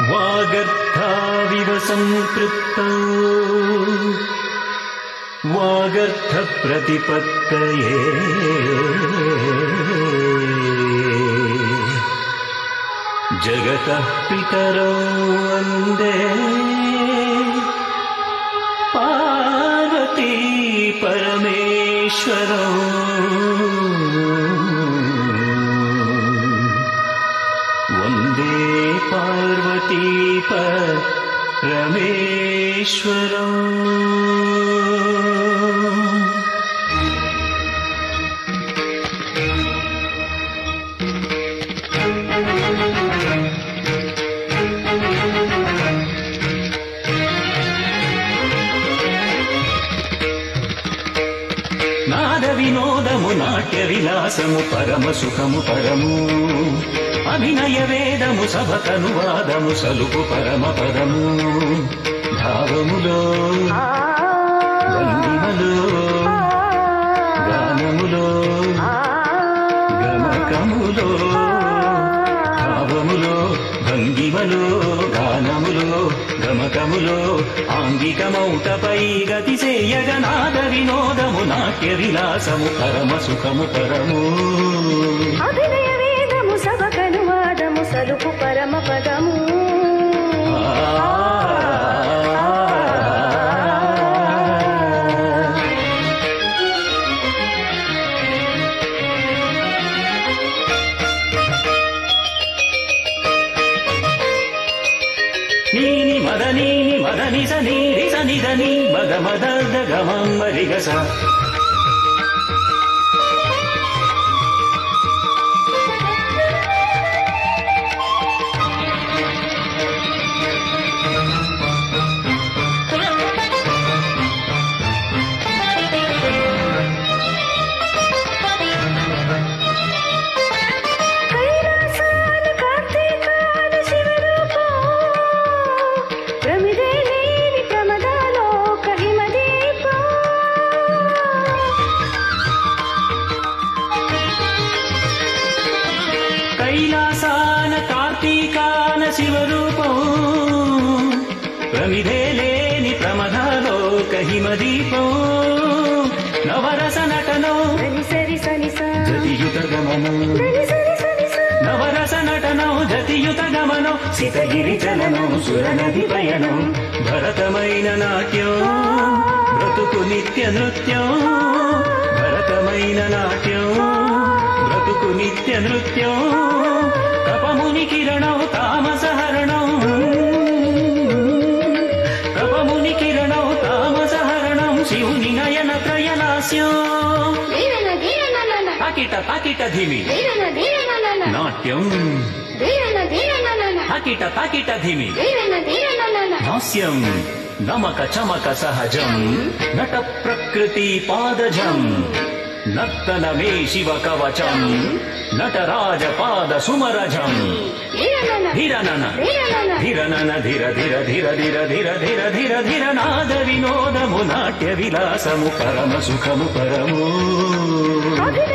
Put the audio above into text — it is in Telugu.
वागर्थाविव सम्पृक्तौ वागर्थप्रतिपत्तये जगतः पितरौ वन्दे पार्वती परमेश्वरौ वन्दे पार्वती परमेश्वरम् నాద వినోదము నాట్య విలాసము పరమ సుఖము పరము అభినయ వేదము సభకను వాదము సలుపు పరమ పదము భావములో భంగిమలో గానములో గమకములో భావములో భంగిమలో గానములో గమకములో ఆంగికమౌటపై గతి చేయగనాద వినోదము నాట్య విలాసము పరమ సుఖము పరము అభినయ వేదము సభకను వాదము సలుపు పరమ పదము నీని మదనీని మదని సనీరి సనిదని మగ మద గమం మరిగస కైలాసాన కార్తీకాన శివరూపం ప్రమిదే లేని ప్రమదాలోక హిమదీపం కైలాసాన కార్తీకాన శివరూపం ప్రమిధే లేని ప్రమదలోక హిమదీపం నవరస నటనో దని సరి సని సా జతియుత గమనం దని సరి సని సా నవరస నటనం జతియుత గమనం సితగిరి చలనం సురనది పయనం భరతమైన నాట్యం బ్రతుకు నిత్య నృత్యం భరతమైన నాట్యం బ్రతుకు నిత్య నృత్యం కపముని కిరణం తామస హరణం కపముని కిరణం తామస హరణం శివుని నయన త్రయలాస్యం ధీరన ధీరన నన తాకిట తాకిట ధిమి ధీరన ధీరన నన నాట్యం ధీరన ధీరన నన తాకిట తాకిట ధిమి ధీరన ధీరన నన హాస్యం నమక చమక సహజం నట ప్రకృతి పాదజం నర్తనమే శివ కవచం నటరాజ పాద సుమరజం ధీరన ధిరనన ధీరన ధిరనన ధిర ధిర ధిర ధిర ధిర ధిర ధిర ధిర నాద వినోదము నాట్య విలాసము పరమ సుఖము పరము అభినయ